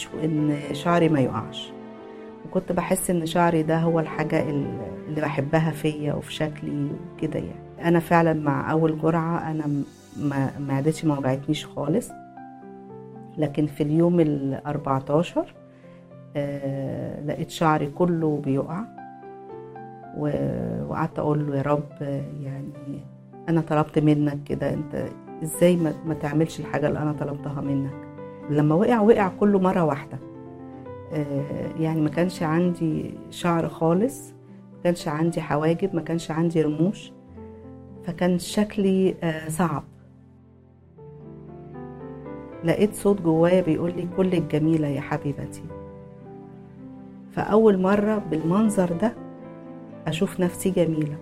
يقعش وان شعري ما يقعش وكنت بحس ان شعري ده هو الحاجه اللي بحبها فيا وفي شكلي وكده يعني انا فعلا مع اول جرعه انا ما معدتي ما وجعتنيش خالص لكن في اليوم ال 14 آه لقيت شعري كله بيقع وقعدت اقول له يا رب يعني انا طلبت منك كده انت ازاي ما, ما تعملش الحاجه اللي انا طلبتها منك لما وقع وقع كله مره واحده آه يعني ما كانش عندي شعر خالص ما كانش عندي حواجب ما كانش عندي رموش فكان شكلي آه صعب لقيت صوت جوايا بيقول لي كلك جميله يا حبيبتي فاول مره بالمنظر ده اشوف نفسي جميله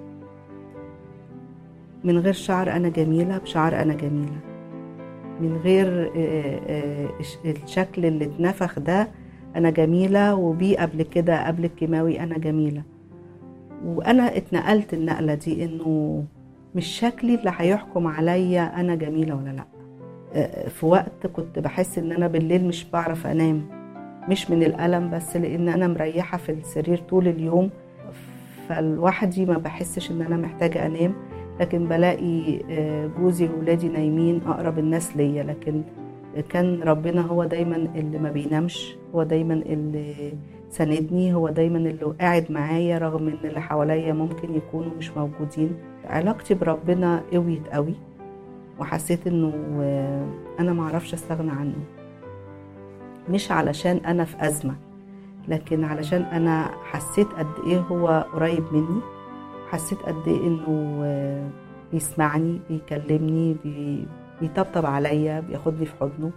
من غير شعر انا جميله بشعر انا جميله من غير الشكل اللي اتنفخ ده انا جميله وبيه قبل كده قبل الكيماوي انا جميله وانا اتنقلت النقله دي انه مش شكلي اللي هيحكم عليا انا جميله ولا لا في وقت كنت بحس ان انا بالليل مش بعرف انام مش من الالم بس لان انا مريحه في السرير طول اليوم فلوحدي ما بحسش ان انا محتاجه انام لكن بلاقي جوزي وولادي نايمين اقرب الناس ليا لكن كان ربنا هو دايما اللي ما بينامش هو دايما اللي ساندني هو دايما اللي قاعد معايا رغم ان اللي حواليا ممكن يكونوا مش موجودين علاقتي بربنا قويت قوي وحسيت انه انا معرفش استغنى عنه مش علشان انا في ازمه لكن علشان انا حسيت قد ايه هو قريب مني حسيت قد ايه انه بيسمعني بيكلمني بي بيطبطب عليا بياخدني في حضنه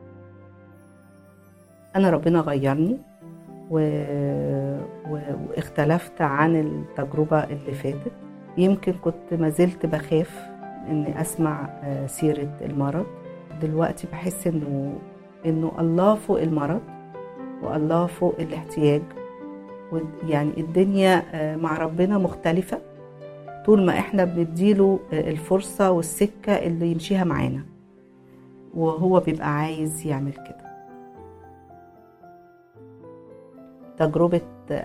انا ربنا غيرني و... و... واختلفت عن التجربة اللي فاتت يمكن كنت ما زلت بخاف اني اسمع سيرة المرض دلوقتي بحس انه انه الله فوق المرض والله فوق الاحتياج يعني الدنيا مع ربنا مختلفة طول ما احنا بنديله الفرصة والسكة اللي يمشيها معانا وهو بيبقى عايز يعمل كده تجربة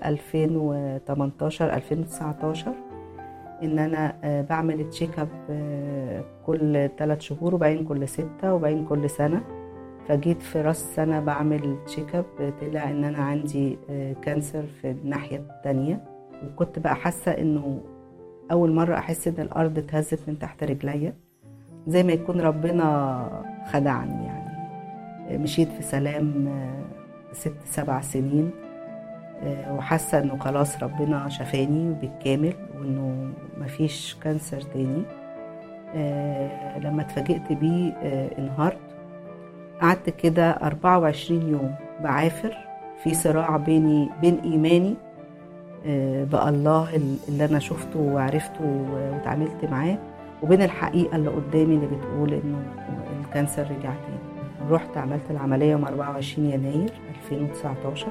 2018 2019 ان انا بعمل تشيك اب كل ثلاث شهور وبعدين كل ستة وبعدين كل سنة فجيت في راس سنة بعمل تشيك اب طلع ان انا عندي كانسر في الناحية التانية وكنت بقى حاسة انه اول مرة احس ان الارض اتهزت من تحت رجليا زي ما يكون ربنا خدعني يعني مشيت في سلام ست سبع سنين وحاسة انه خلاص ربنا شفاني بالكامل وانه مفيش كانسر تاني لما اتفاجئت بيه انهارت قعدت كده 24 يوم بعافر في صراع بيني بين ايماني بالله اللي انا شفته وعرفته وتعاملت معاه وبين الحقيقه اللي قدامي اللي بتقول انه الكانسر رجع تاني رحت عملت العمليه يوم 24 يناير 2019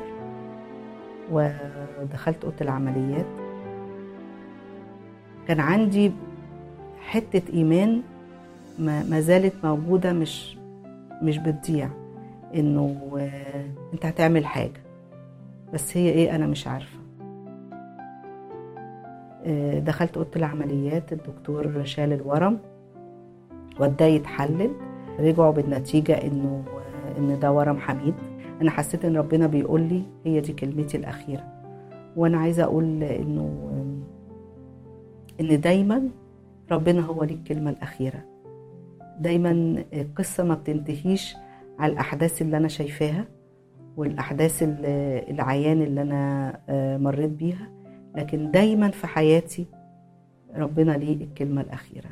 ودخلت اوضه العمليات كان عندي حته ايمان ما زالت موجوده مش مش بتضيع انه انت هتعمل حاجه بس هي ايه انا مش عارفه دخلت اوضه العمليات الدكتور شال الورم وداه يتحلل رجعوا بالنتيجه انه ان ده ورم حميد انا حسيت ان ربنا بيقول لي هي دي كلمتي الاخيره وانا عايزه اقول انه ان دايما ربنا هو ليه الكلمه الاخيره دايما القصه ما بتنتهيش على الاحداث اللي انا شايفاها والاحداث العيان اللي انا مريت بيها لكن دايما في حياتي ربنا ليه الكلمه الاخيره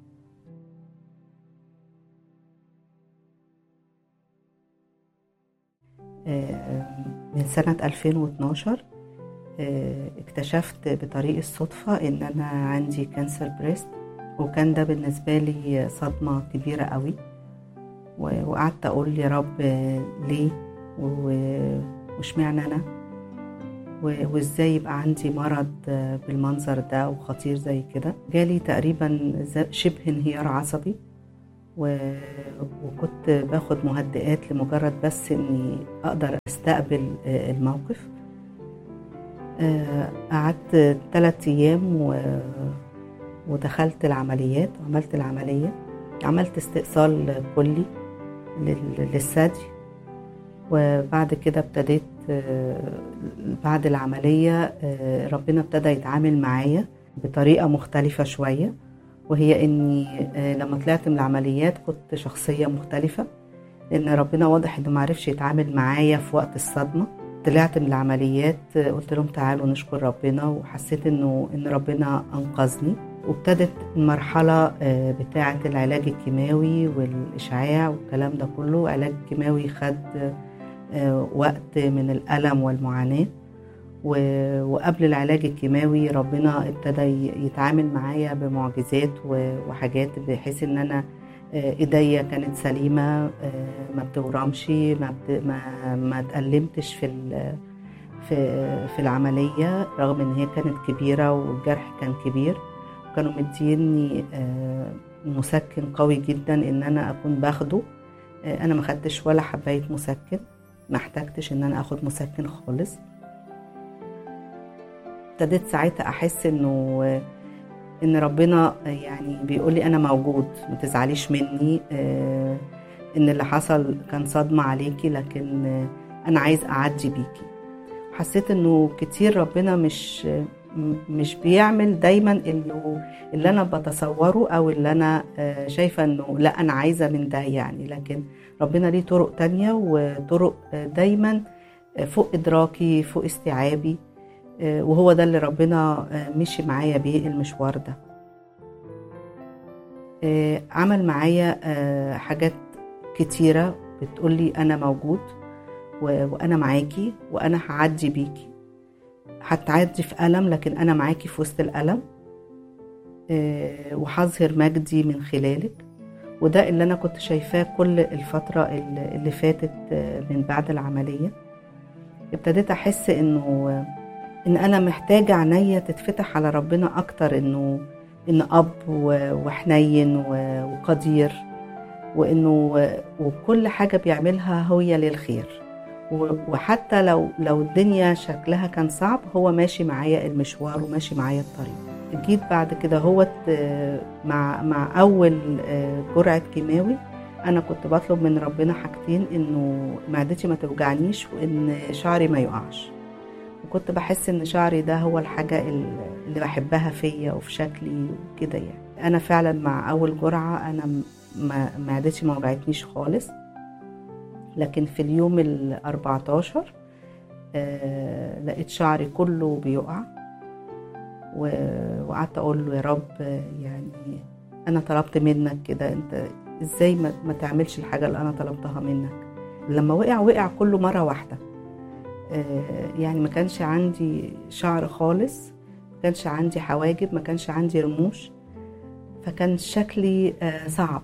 من سنة 2012 اكتشفت بطريق الصدفة ان انا عندي كانسر بريست وكان ده بالنسبة لي صدمة كبيرة قوي وقعدت اقول يا رب ليه واشمعنى انا وازاي يبقى عندي مرض بالمنظر ده وخطير زي كده جالي تقريبا شبه انهيار عصبي و... وكنت باخد مهدئات لمجرد بس اني اقدر استقبل آه، الموقف آه، قعدت ثلاثة ايام و... ودخلت العمليات وعملت العملية عملت استئصال كلي لل- للثدي وبعد كده ابتديت آه، بعد العملية آه، ربنا ابتدى يتعامل معايا بطريقة مختلفة شوية وهي اني آه، لما طلعت من العمليات كنت شخصية مختلفة لان ربنا واضح انه معرفش يتعامل معايا في وقت الصدمة طلعت من العمليات آه، قلت لهم تعالوا نشكر ربنا وحسيت انه ان ربنا انقذني وابتدت المرحلة آه، بتاعة العلاج الكيماوي والإشعاع والكلام ده كله علاج كيماوي خد آه، وقت من الألم والمعاناة و- وقبل العلاج الكيماوي ربنا ابتدى ي- يتعامل معايا بمعجزات و- وحاجات بحيث ان انا آه، ايديا كانت سليمه آه، ما بتورمش ما بت... ما ما اتألمتش في ال... في في العمليه رغم ان هي كانت كبيره والجرح كان كبير وكانوا مديني آه، مسكن قوي جدا ان انا اكون باخده آه، انا ما خدتش ولا حبايه مسكن ما احتجتش ان انا اخد مسكن خالص ابتديت ساعتها احس انه ان ربنا يعني بيقول لي انا موجود ما تزعليش مني آه، ان اللي حصل كان صدمه عليكي لكن آه، انا عايز اعدي بيكي حسيت انه كتير ربنا مش م- مش بيعمل دايما اللي, اللي انا بتصوره او اللي انا آه، شايفه انه لا انا عايزه من ده يعني لكن ربنا ليه طرق تانية وطرق آه، دايما آه، فوق ادراكي فوق استيعابي آه، وهو ده اللي ربنا آه، مشي معايا بيه المشوار ده آه، عمل معايا آه، حاجات كتيرة بتقولي أنا موجود و- وأنا معاكي وأنا هعدي بيكي هتعدي في ألم لكن أنا معاكي في وسط الألم آه، وهظهر مجدي من خلالك وده اللي أنا كنت شايفاه كل الفترة اللي اللي فاتت آه، من بعد العملية ابتديت أحس إنه ان انا محتاجه عينيا تتفتح على ربنا اكتر انه ان اب و- وحنين و- وقدير وانه وكل حاجه بيعملها هي للخير و- وحتى لو لو الدنيا شكلها كان صعب هو ماشي معايا المشوار وماشي معايا الطريق جيت بعد كده هو مع مع اول آه، جرعه كيماوي انا كنت بطلب من ربنا حاجتين انه معدتي ما توجعنيش وان شعري ما يقعش وكنت بحس ان شعري ده هو الحاجة ال- اللي بحبها فيا وفي شكلي وكده يعني انا فعلا مع اول جرعة انا م- ما معدتي ما وجعتنيش خالص لكن في اليوم ال 14 آه لقيت شعري كله بيقع و- وقعدت اقول له يا رب آه، يعني انا طلبت منك كده انت ازاي ما, ما تعملش الحاجة اللي انا طلبتها منك لما وقع وقع كله مرة واحدة آه، يعني ما كانش عندي شعر خالص ما كانش عندي حواجب ما كانش عندي رموش فكان شكلي آه، صعب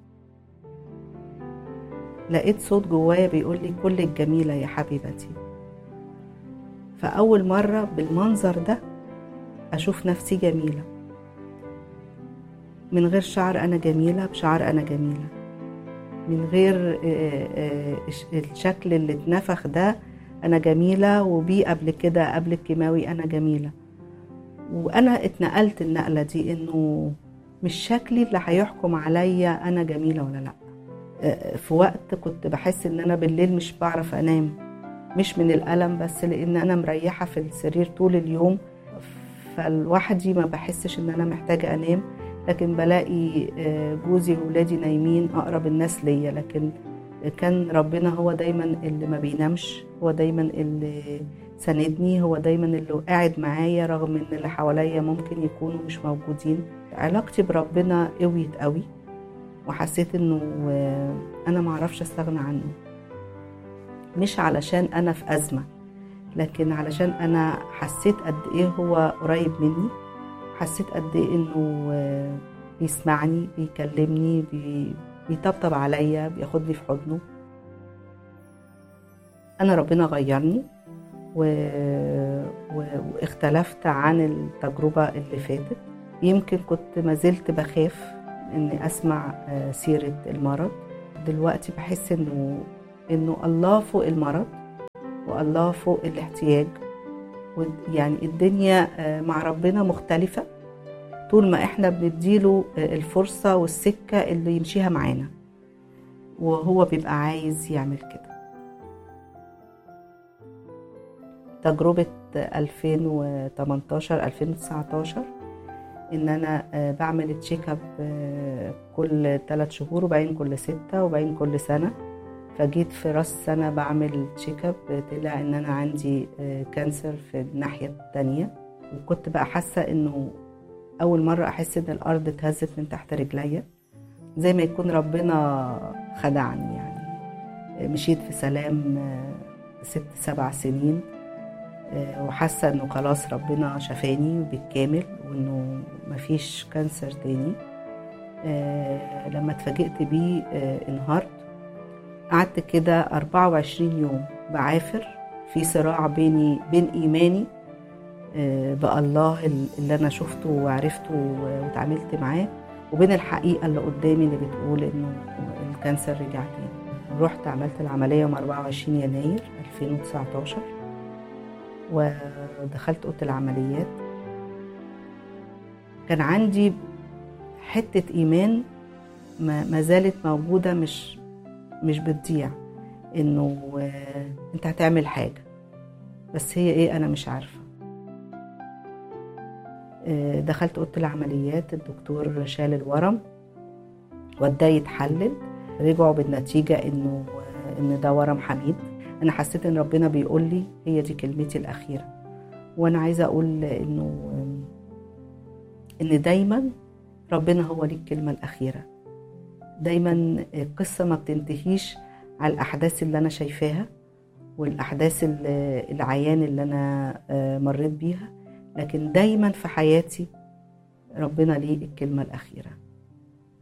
لقيت صوت جوايا بيقول لي كلك جميلة يا حبيبتي فأول مرة بالمنظر ده أشوف نفسي جميلة من غير شعر أنا جميلة بشعر أنا جميلة من غير آه، آه، الشكل اللي اتنفخ ده انا جميله وبيه قبل كده قبل الكيماوي انا جميله وانا اتنقلت النقله دي انه مش شكلي اللي هيحكم عليا انا جميله ولا لا آه، في وقت كنت بحس ان انا بالليل مش بعرف انام مش من الالم بس لان انا مريحه في السرير طول اليوم فلوحدي ما بحسش ان انا محتاجه انام لكن بلاقي آه، جوزي وولادي نايمين اقرب الناس ليا لكن كان ربنا هو دايما اللي ما بينامش هو دايما اللي ساندني هو دايما اللي قاعد معايا رغم ان اللي حواليا ممكن يكونوا مش موجودين علاقتي بربنا قويت قوي وحسيت انه آه، انا معرفش استغنى عنه مش علشان انا في ازمه لكن علشان انا حسيت قد ايه هو قريب مني حسيت قد ايه انه آه، بيسمعني بيكلمني بي بيطبطب عليا بياخدني في حضنه انا ربنا غيرني و... و... واختلفت عن التجربة اللي فاتت يمكن كنت ما زلت بخاف اني اسمع آه، سيره المرض دلوقتي بحس انه انه الله فوق المرض والله فوق الاحتياج ود- يعني الدنيا آه، مع ربنا مختلفة طول ما احنا بنديله آه، الفرصة والسكة اللي يمشيها معانا وهو بيبقى عايز يعمل كده تجربة 2018 2019 ان انا آه، بعمل تشيك اب آه، كل ثلاث شهور وبعدين كل ستة وبعدين كل سنة فجيت في راس سنة بعمل تشيك اب طلع ان انا عندي آه، كانسر في الناحية التانية وكنت بقى حاسة انه اول مرة احس ان الارض اتهزت من تحت رجليا زي ما يكون ربنا خدعني يعني آه، مشيت في سلام آه، ست سبع سنين آه، وحاسة انه خلاص ربنا شفاني بالكامل وانه مفيش كانسر تاني آه، لما اتفاجئت بيه آه، انهارت قعدت كده 24 يوم بعافر في صراع بيني بين إيماني آه، بالله اللي أنا شفته وعرفته واتعاملت معاه وبين الحقيقة اللي قدامي اللي بتقول إنه الكانسر رجع تاني رحت عملت العملية يوم 24 يناير 2019 ودخلت أوضة العمليات كان عندي حتة إيمان ما ما زالت موجودة مش مش بتضيع انه آه، انت هتعمل حاجه بس هي ايه انا مش عارفه آه، دخلت اوضه العمليات الدكتور شال الورم وداه يتحلل رجعوا بالنتيجه انه آه، ان ده ورم حميد انا حسيت ان ربنا بيقول لي هي دي كلمتي الاخيره وانا عايزه اقول انه آم، ان دايما ربنا هو ليه الكلمه الاخيره دايما القصة ما بتنتهيش على الأحداث اللي أنا شايفاها والأحداث ال- العيان اللي أنا آه، مريت بيها لكن دايما في حياتي ربنا ليه الكلمة الأخيرة